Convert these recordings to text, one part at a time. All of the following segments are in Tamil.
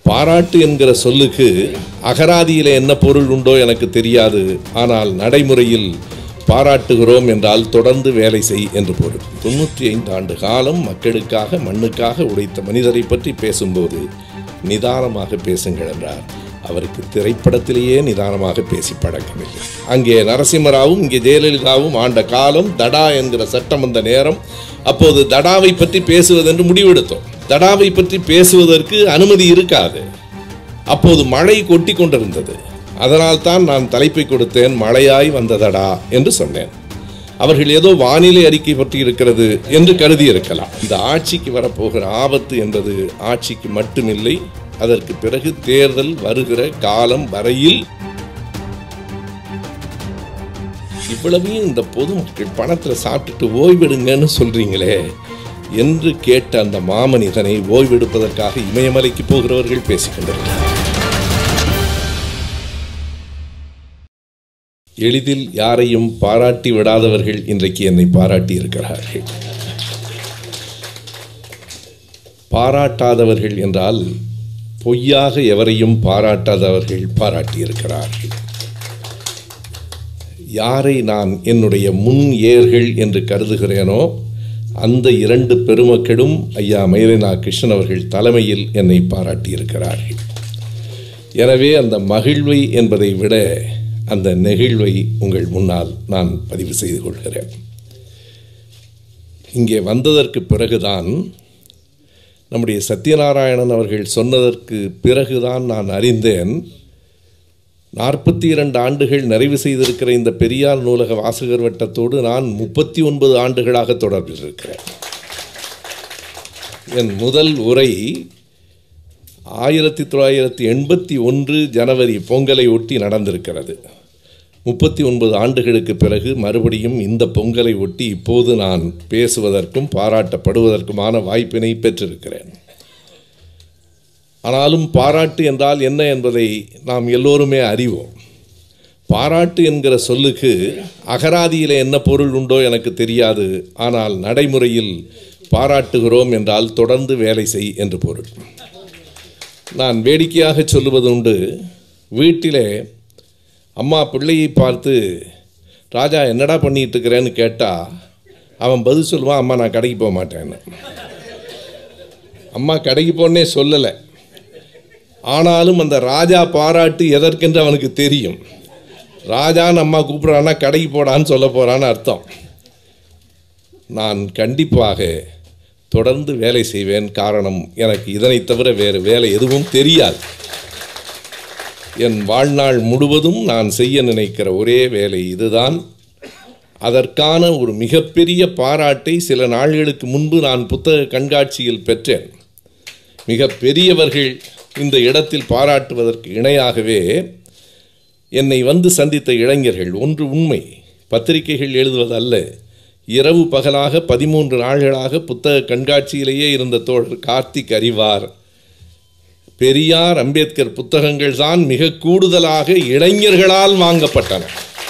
பாராட்டு என்கிற சொல்லுக்கு அகராதியில என்ன பொருள் உண்டோ எனக்கு தெரியாது ஆனால் நடைமுறையில் பாராட்டுகிறோம் என்றால் தொடர்ந்து வேலை செய் என்று பொருள் தொண்ணூற்றி ஐந்து ஆண்டு காலம் மக்களுக்காக மண்ணுக்காக உழைத்த மனிதரை பற்றி பேசும்போது நிதானமாக பேசுங்கள் என்றார் அவருக்கு திரைப்படத்திலேயே நிதானமாக பேசி பழக்கமில்லை அங்கே நரசிம்மராவும் இங்கே ஜெயலலிதாவும் ஆண்ட காலம் தடா என்கிற சட்டம் வந்த நேரம் அப்போது தடாவை பற்றி பேசுவதென்று முடிவெடுத்தோம் தடாவை பற்றி பேசுவதற்கு அனுமதி இருக்காது அப்போது மழை கொட்டி கொண்டிருந்தது அதனால் தான் நான் தலைப்பை கொடுத்தேன் மழையாய் வந்ததடா என்று சொன்னேன் அவர்கள் ஏதோ வானிலை அறிக்கை பற்றி இருக்கிறது என்று கருதி இருக்கலாம் இந்த ஆட்சிக்கு வரப்போகிற ஆபத்து என்பது ஆட்சிக்கு மட்டுமில்லை அதற்கு பிறகு தேர்தல் வருகிற காலம் வரையில் இவ்வளவையும் இந்த பொதுமக்கள் பணத்தில் சாப்பிட்டுட்டு ஓய்வெடுங்கன்னு சொல்றீங்களே என்று கேட்ட அந்த மாமனிதனை ஓய்வெடுப்பதற்காக இமயமலைக்கு போகிறவர்கள் பேசிக் கொண்டிருக்கிறார் எளிதில் யாரையும் பாராட்டி விடாதவர்கள் இன்றைக்கு என்னை பாராட்டி இருக்கிறார்கள் பாராட்டாதவர்கள் என்றால் பொய்யாக எவரையும் பாராட்டாதவர்கள் பாராட்டியிருக்கிறார்கள் யாரை நான் என்னுடைய முன் ஏர்கள் என்று கருதுகிறேனோ அந்த இரண்டு பெருமக்களும் ஐயா மயிலனா கிருஷ்ணன் அவர்கள் தலைமையில் என்னை பாராட்டியிருக்கிறார்கள் எனவே அந்த மகிழ்வை என்பதை விட அந்த நெகிழ்வை உங்கள் முன்னால் நான் பதிவு செய்து கொள்கிறேன் இங்கே வந்ததற்கு பிறகுதான் நம்முடைய சத்யநாராயணன் அவர்கள் சொன்னதற்கு பிறகுதான் நான் அறிந்தேன் நாற்பத்தி இரண்டு ஆண்டுகள் நிறைவு செய்திருக்கிற இந்த பெரியார் நூலக வாசகர் வட்டத்தோடு நான் முப்பத்தி ஒன்பது ஆண்டுகளாக தொடர்பில் இருக்கிறேன் என் முதல் உரை ஆயிரத்தி தொள்ளாயிரத்தி எண்பத்தி ஒன்று ஜனவரி பொங்கலை ஒட்டி நடந்திருக்கிறது முப்பத்தி ஒன்பது ஆண்டுகளுக்கு பிறகு மறுபடியும் இந்த பொங்கலை ஒட்டி இப்போது நான் பேசுவதற்கும் பாராட்டப்படுவதற்குமான வாய்ப்பினை பெற்றிருக்கிறேன் ஆனாலும் பாராட்டு என்றால் என்ன என்பதை நாம் எல்லோருமே அறிவோம் பாராட்டு என்கிற சொல்லுக்கு அகராதியில என்ன பொருள் உண்டோ எனக்கு தெரியாது ஆனால் நடைமுறையில் பாராட்டுகிறோம் என்றால் தொடர்ந்து வேலை செய் என்று பொருள் நான் வேடிக்கையாக சொல்லுவது உண்டு வீட்டிலே அம்மா பிள்ளையை பார்த்து ராஜா என்னடா பண்ணிட்டு இருக்கிறேன்னு கேட்டால் அவன் பதில் சொல்லுவான் அம்மா நான் கடைக்கு போக மாட்டேன்னு அம்மா கடைக்கு போனே சொல்லலை ஆனாலும் அந்த ராஜா பாராட்டு எதற்கென்று அவனுக்கு தெரியும் ராஜான்னு அம்மா கூப்பிட்றான்னா கடைக்கு போடான்னு சொல்ல போகிறான்னு அர்த்தம் நான் கண்டிப்பாக தொடர்ந்து வேலை செய்வேன் காரணம் எனக்கு இதனை தவிர வேறு வேலை எதுவும் தெரியாது என் வாழ்நாள் முழுவதும் நான் செய்ய நினைக்கிற ஒரே வேலை இதுதான் அதற்கான ஒரு மிகப்பெரிய பாராட்டை சில நாள்களுக்கு முன்பு நான் புத்தக கண்காட்சியில் பெற்றேன் மிக பெரியவர்கள் இந்த இடத்தில் பாராட்டுவதற்கு இணையாகவே என்னை வந்து சந்தித்த இளைஞர்கள் ஒன்று உண்மை பத்திரிகைகள் எழுதுவதல்ல இரவு பகலாக பதிமூன்று நாள்களாக புத்தக கண்காட்சியிலேயே இருந்த தோழர் கார்த்திக் அறிவார் பெரியார் அம்பேத்கர் புத்தகங்கள் தான் மிக கூடுதலாக இளைஞர்களால் வாங்கப்பட்டன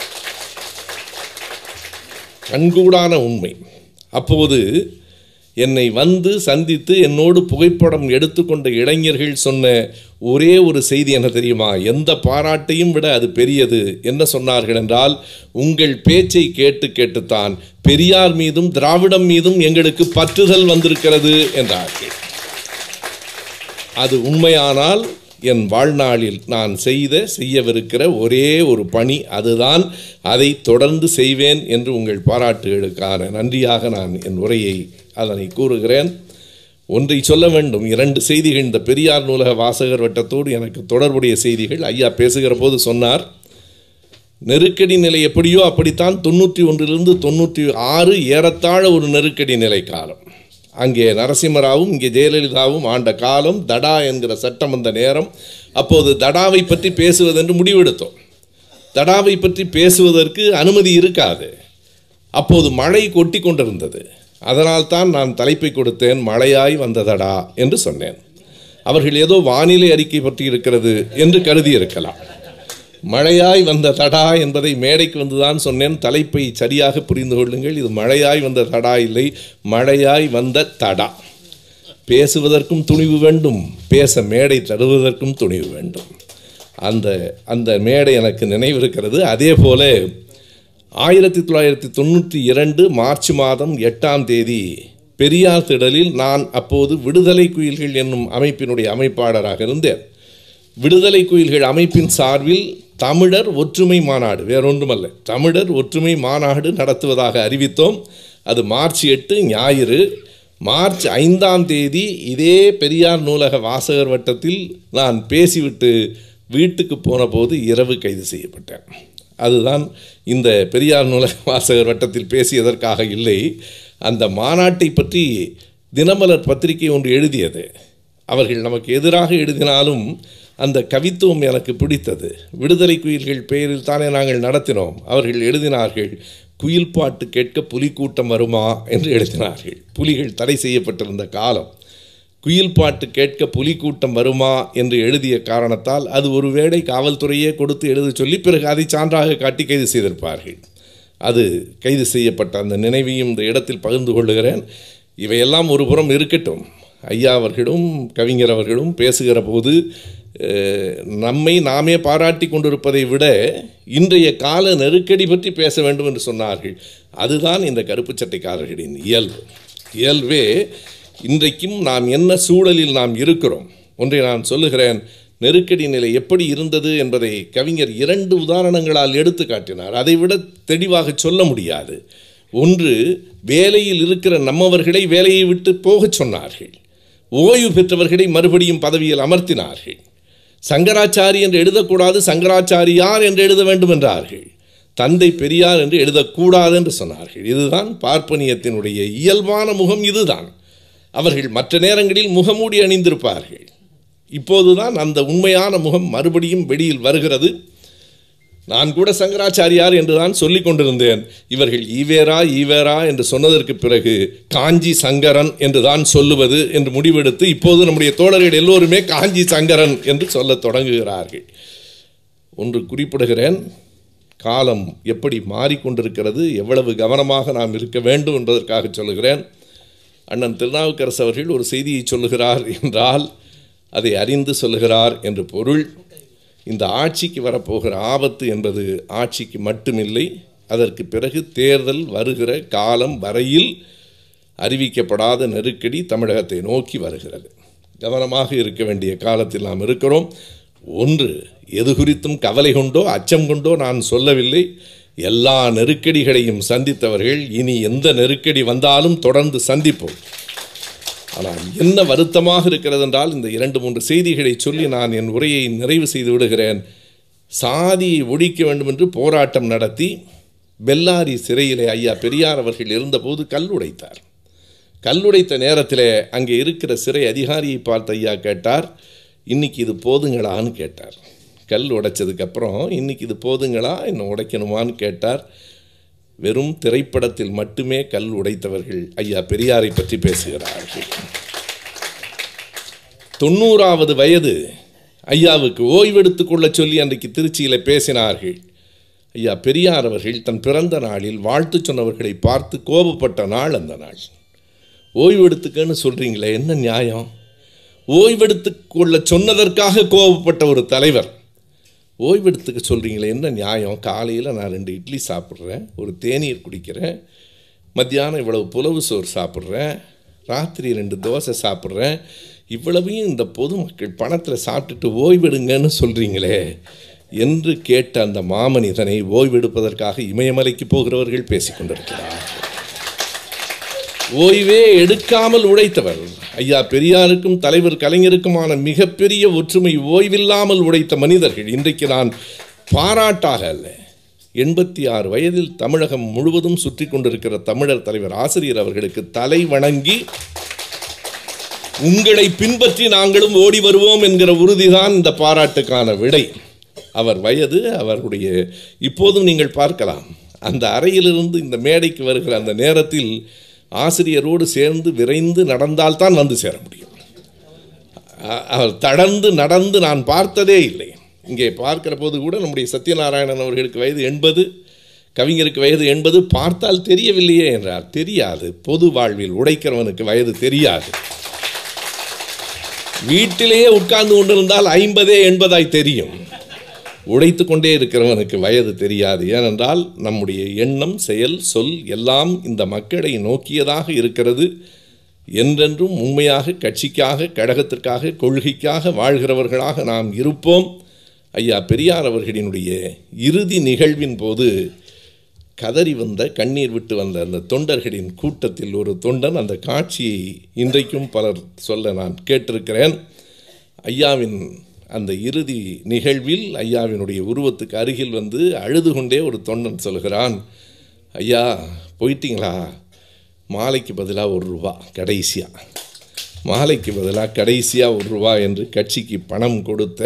கண்கூடான உண்மை அப்போது என்னை வந்து சந்தித்து என்னோடு புகைப்படம் எடுத்துக்கொண்ட இளைஞர்கள் சொன்ன ஒரே ஒரு செய்தி என்ன தெரியுமா எந்த பாராட்டையும் விட அது பெரியது என்ன சொன்னார்கள் என்றால் உங்கள் பேச்சை கேட்டு கேட்டுத்தான் பெரியார் மீதும் திராவிடம் மீதும் எங்களுக்கு பற்றுதல் வந்திருக்கிறது என்றார்கள் அது உண்மையானால் என் வாழ்நாளில் நான் செய்த செய்யவிருக்கிற ஒரே ஒரு பணி அதுதான் அதை தொடர்ந்து செய்வேன் என்று உங்கள் பாராட்டுகளுக்கான நன்றியாக நான் என் உரையை அதனை கூறுகிறேன் ஒன்றை சொல்ல வேண்டும் இரண்டு செய்திகள் இந்த பெரியார் நூலக வாசகர் வட்டத்தோடு எனக்கு தொடர்புடைய செய்திகள் ஐயா பேசுகிற போது சொன்னார் நெருக்கடி நிலை எப்படியோ அப்படித்தான் தொண்ணூற்றி ஒன்றிலிருந்து தொண்ணூற்றி ஆறு ஏறத்தாழ ஒரு நெருக்கடி நிலை காலம் அங்கே நரசிம்மராவும் இங்கே ஜெயலலிதாவும் ஆண்ட காலம் தடா என்கிற சட்டம் வந்த நேரம் அப்போது தடாவை பற்றி பேசுவதென்று முடிவெடுத்தோம் தடாவை பற்றி பேசுவதற்கு அனுமதி இருக்காது அப்போது மழை கொட்டி கொண்டிருந்தது அதனால்தான் நான் தலைப்பை கொடுத்தேன் மழையாய் வந்ததடா என்று சொன்னேன் அவர்கள் ஏதோ வானிலை அறிக்கை பற்றி இருக்கிறது என்று கருதி இருக்கலாம் மழையாய் வந்த தடா என்பதை மேடைக்கு வந்துதான் சொன்னேன் தலைப்பை சரியாக புரிந்து கொள்ளுங்கள் இது மழையாய் வந்த தடா இல்லை மழையாய் வந்த தடா பேசுவதற்கும் துணிவு வேண்டும் பேச மேடை தருவதற்கும் துணிவு வேண்டும் அந்த அந்த மேடை எனக்கு நினைவிருக்கிறது அதே போல ஆயிரத்தி தொள்ளாயிரத்தி தொண்ணூற்றி இரண்டு மார்ச் மாதம் எட்டாம் தேதி பெரியார் திடலில் நான் அப்போது விடுதலை குயில்கள் என்னும் அமைப்பினுடைய அமைப்பாளராக இருந்தேன் விடுதலை குயில்கள் அமைப்பின் சார்பில் தமிழர் ஒற்றுமை மாநாடு வேறொன்றுமல்ல தமிழர் ஒற்றுமை மாநாடு நடத்துவதாக அறிவித்தோம் அது மார்ச் எட்டு ஞாயிறு மார்ச் ஐந்தாம் தேதி இதே பெரியார் நூலக வாசகர் வட்டத்தில் நான் பேசிவிட்டு வீட்டுக்கு போன போது இரவு கைது செய்யப்பட்டேன் அதுதான் இந்த பெரியார் நூலக வாசகர் வட்டத்தில் பேசியதற்காக இல்லை அந்த மாநாட்டை பற்றி தினமலர் பத்திரிகை ஒன்று எழுதியது அவர்கள் நமக்கு எதிராக எழுதினாலும் அந்த கவித்துவம் எனக்கு பிடித்தது விடுதலை குயில்கள் பெயரில் தானே நாங்கள் நடத்தினோம் அவர்கள் எழுதினார்கள் குயில் பாட்டு கேட்க புலி கூட்டம் வருமா என்று எழுதினார்கள் புலிகள் தடை செய்யப்பட்டிருந்த காலம் குயில் பாட்டு கேட்க புலி கூட்டம் வருமா என்று எழுதிய காரணத்தால் அது ஒருவேளை காவல்துறையே கொடுத்து எழுத சொல்லி பிறகு அதை சான்றாக காட்டி கைது செய்திருப்பார்கள் அது கைது செய்யப்பட்ட அந்த நினைவையும் இந்த இடத்தில் பகிர்ந்து கொள்ளுகிறேன் இவையெல்லாம் ஒரு புறம் இருக்கட்டும் ஐயா அவர்களும் கவிஞர் அவர்களும் பேசுகிற போது அஹ், நம்மை நாமே பாராட்டி கொண்டிருப்பதை விட இன்றைய கால நெருக்கடி பற்றி பேச வேண்டும் என்று சொன்னார்கள் அதுதான் இந்த கருப்பு சட்டைக்காரர்களின் இயல்பு இயல்பே இன்றைக்கும் நாம் என்ன சூழலில் நாம் இருக்கிறோம் ஒன்றை நான் சொல்லுகிறேன் நெருக்கடி நிலை எப்படி இருந்தது என்பதை கவிஞர் இரண்டு உதாரணங்களால் எடுத்து காட்டினார் அதைவிட தெளிவாக சொல்ல முடியாது ஒன்று வேலையில் இருக்கிற நம்மவர்களை வேலையை விட்டு போகச் சொன்னார்கள் ஓய்வு பெற்றவர்களை மறுபடியும் பதவியில் அமர்த்தினார்கள் சங்கராச்சாரி என்று எழுதக்கூடாது சங்கராச்சாரியார் என்று எழுத வேண்டும் என்றார்கள் தந்தை பெரியார் என்று எழுதக்கூடாது என்று சொன்னார்கள் இதுதான் பார்ப்பனியத்தினுடைய இயல்பான முகம் இதுதான் அவர்கள் மற்ற நேரங்களில் முகமூடி அணிந்திருப்பார்கள் இப்போதுதான் அந்த உண்மையான முகம் மறுபடியும் வெளியில் வருகிறது நான் கூட சங்கராச்சாரியார் என்று தான் சொல்லிக் கொண்டிருந்தேன் இவர்கள் ஈவேரா ஈவேரா என்று சொன்னதற்கு பிறகு காஞ்சி சங்கரன் என்று தான் சொல்லுவது என்று முடிவெடுத்து இப்போது நம்முடைய தோழர்கள் எல்லோருமே காஞ்சி சங்கரன் என்று சொல்லத் தொடங்குகிறார்கள் ஒன்று குறிப்பிடுகிறேன் காலம் எப்படி மாறிக்கொண்டிருக்கிறது எவ்வளவு கவனமாக நாம் இருக்க வேண்டும் என்பதற்காக சொல்லுகிறேன் அண்ணன் திருநாவுக்கரசு அவர்கள் ஒரு செய்தியை சொல்லுகிறார் என்றால் அதை அறிந்து சொல்லுகிறார் என்று பொருள் இந்த ஆட்சிக்கு வரப்போகிற ஆபத்து என்பது ஆட்சிக்கு மட்டுமில்லை அதற்கு பிறகு தேர்தல் வருகிற காலம் வரையில் அறிவிக்கப்படாத நெருக்கடி தமிழகத்தை நோக்கி வருகிறது கவனமாக இருக்க வேண்டிய காலத்தில் நாம் இருக்கிறோம் ஒன்று எது குறித்தும் கவலை கொண்டோ அச்சம் கொண்டோ நான் சொல்லவில்லை எல்லா நெருக்கடிகளையும் சந்தித்தவர்கள் இனி எந்த நெருக்கடி வந்தாலும் தொடர்ந்து சந்திப்போம் ஆனால் என்ன வருத்தமாக இருக்கிறது என்றால் இந்த இரண்டு மூன்று செய்திகளை சொல்லி நான் என் உரையை நிறைவு செய்து விடுகிறேன் சாதியை ஒழிக்க வேண்டும் என்று போராட்டம் நடத்தி பெல்லாரி சிறையிலே ஐயா பெரியார் அவர்கள் இருந்தபோது கல் உடைத்தார் கல்லுடைத்த நேரத்தில் அங்கே இருக்கிற சிறை அதிகாரியை பார்த்து ஐயா கேட்டார் இன்னைக்கு இது போதுங்களான்னு கேட்டார் கல் உடைச்சதுக்கப்புறம் இன்னைக்கு இது போதுங்களா இன்னும் உடைக்கணுமான்னு கேட்டார் வெறும் திரைப்படத்தில் மட்டுமே கல் உடைத்தவர்கள் ஐயா பெரியாரை பற்றி பேசுகிறார்கள் தொண்ணூறாவது வயது ஐயாவுக்கு ஓய்வெடுத்துக் கொள்ளச் சொல்லி அன்றைக்கு திருச்சியில் பேசினார்கள் ஐயா பெரியார் அவர்கள் தன் பிறந்த நாளில் வாழ்த்து சொன்னவர்களை பார்த்து கோபப்பட்ட நாள் அந்த நாள் ஓய்வெடுத்துக்கன்னு சொல்கிறீங்களே என்ன நியாயம் ஓய்வெடுத்துக் கொள்ள சொன்னதற்காக கோபப்பட்ட ஒரு தலைவர் ஓய்வெடுத்துக்க சொல்கிறீங்களே என்ன நியாயம் காலையில் நான் ரெண்டு இட்லி சாப்பிட்றேன் ஒரு தேநீர் குடிக்கிறேன் மத்தியானம் இவ்வளவு புலவு சோறு சாப்பிட்றேன் ராத்திரி ரெண்டு தோசை சாப்பிட்றேன் இவ்வளவையும் இந்த பொதுமக்கள் பணத்தில் சாப்பிட்டுட்டு ஓய்வெடுங்கன்னு சொல்கிறீங்களே என்று கேட்ட அந்த மாமனிதனை ஓய்வெடுப்பதற்காக இமயமலைக்கு போகிறவர்கள் பேசிக்கொண்டிருக்கிறார் ஓய்வே எடுக்காமல் உழைத்தவர் ஐயா பெரியாருக்கும் தலைவர் கலைஞருக்குமான மிகப்பெரிய ஒற்றுமை ஓய்வில்லாமல் உழைத்த மனிதர்கள் இன்றைக்கு நான் பாராட்டாக அல்ல எண்பத்தி ஆறு வயதில் தமிழகம் முழுவதும் சுற்றி கொண்டிருக்கிற தமிழர் தலைவர் ஆசிரியர் அவர்களுக்கு தலை வணங்கி உங்களை பின்பற்றி நாங்களும் ஓடி வருவோம் என்கிற உறுதிதான் இந்த பாராட்டுக்கான விடை அவர் வயது அவருடைய இப்போதும் நீங்கள் பார்க்கலாம் அந்த அறையிலிருந்து இந்த மேடைக்கு வருகிற அந்த நேரத்தில் ஆசிரியரோடு சேர்ந்து விரைந்து நடந்தால்தான் வந்து சேர முடியும் அ- அவர் தடர்ந்து நடந்து நான் பார்த்ததே இல்லை இங்கே பார்க்கிற போது கூட நம்முடைய சத்யநாராயணன் அவர்களுக்கு வயது எண்பது கவிஞருக்கு வயது எண்பது பார்த்தால் தெரியவில்லையே என்றார் தெரியாது பொது வாழ்வில் உடைக்கிறவனுக்கு வயது தெரியாது வீட்டிலேயே உட்கார்ந்து கொண்டிருந்தால் ஐம்பதே எண்பதாய் தெரியும் உழைத்து கொண்டே இருக்கிறவனுக்கு வயது தெரியாது ஏனென்றால் நம்முடைய எண்ணம் செயல் சொல் எல்லாம் இந்த மக்களை நோக்கியதாக இருக்கிறது என்றென்றும் உண்மையாக கட்சிக்காக கழகத்திற்காக கொள்கைக்காக வாழ்கிறவர்களாக நாம் இருப்போம் ஐயா பெரியார் அவர்களினுடைய இறுதி நிகழ்வின் போது கதறி வந்த கண்ணீர் விட்டு வந்த அந்த தொண்டர்களின் கூட்டத்தில் ஒரு தொண்டன் அந்த காட்சியை இன்றைக்கும் பலர் சொல்ல நான் கேட்டிருக்கிறேன் ஐயாவின் அந்த இறுதி நிகழ்வில் ஐயாவினுடைய உருவத்துக்கு அருகில் வந்து அழுது கொண்டே ஒரு தொண்டன் சொல்கிறான் ஐயா போயிட்டீங்களா மாலைக்கு பதிலாக ஒரு ரூபா கடைசியாக மாலைக்கு பதிலாக கடைசியாக ஒரு ரூபா என்று கட்சிக்கு பணம் கொடுத்த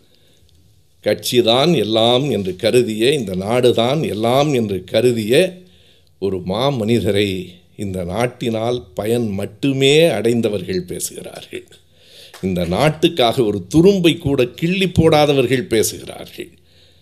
கட்சிதான் எல்லாம் என்று கருதிய இந்த நாடுதான் எல்லாம் என்று கருதிய ஒரு மாமனிதரை இந்த நாட்டினால் பயன் மட்டுமே அடைந்தவர்கள் பேசுகிறார்கள் இந்த நாட்டுக்காக ஒரு துரும்பை கூட கிள்ளி போடாதவர்கள் பேசுகிறார்கள்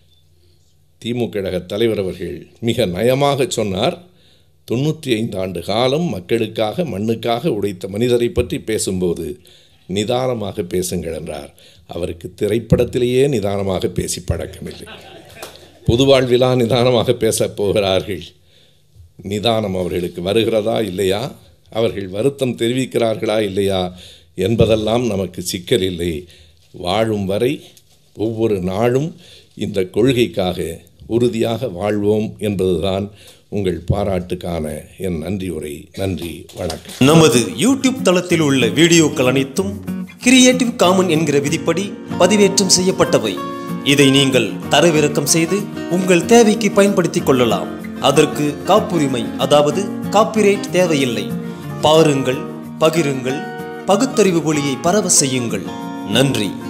திமுக கழக தலைவர் அவர்கள் மிக நயமாக சொன்னார் தொண்ணூற்றி ஐந்து ஆண்டு காலம் மக்களுக்காக மண்ணுக்காக உடைத்த மனிதரை பற்றி பேசும்போது நிதானமாக பேசுங்கள் என்றார் அவருக்கு திரைப்படத்திலேயே நிதானமாக பேசி பழக்கமில்லை பொது வாழ்விலா நிதானமாக பேசப் போகிறார்கள் நிதானம் அவர்களுக்கு வருகிறதா இல்லையா அவர்கள் வருத்தம் தெரிவிக்கிறார்களா இல்லையா என்பதெல்லாம் நமக்கு சிக்கல் இல்லை வாழும் வரை ஒவ்வொரு நாளும் இந்த கொள்கைக்காக உறுதியாக வாழ்வோம் என்பதுதான் உங்கள் பாராட்டுக்கான என் நன்றி உரை நன்றி வணக்கம் நமது யூடியூப் தளத்தில் உள்ள வீடியோக்கள் அனைத்தும் கிரியேட்டிவ் காமன் என்கிற விதிப்படி பதிவேற்றம் செய்யப்பட்டவை இதை நீங்கள் தரவிறக்கம் செய்து உங்கள் தேவைக்கு பயன்படுத்திக் கொள்ளலாம் அதற்கு காப்புரிமை அதாவது காப்பிரைட் தேவையில்லை பாருங்கள் பகிருங்கள் பகுத்தறிவு ஒளியை பரவ செய்யுங்கள் நன்றி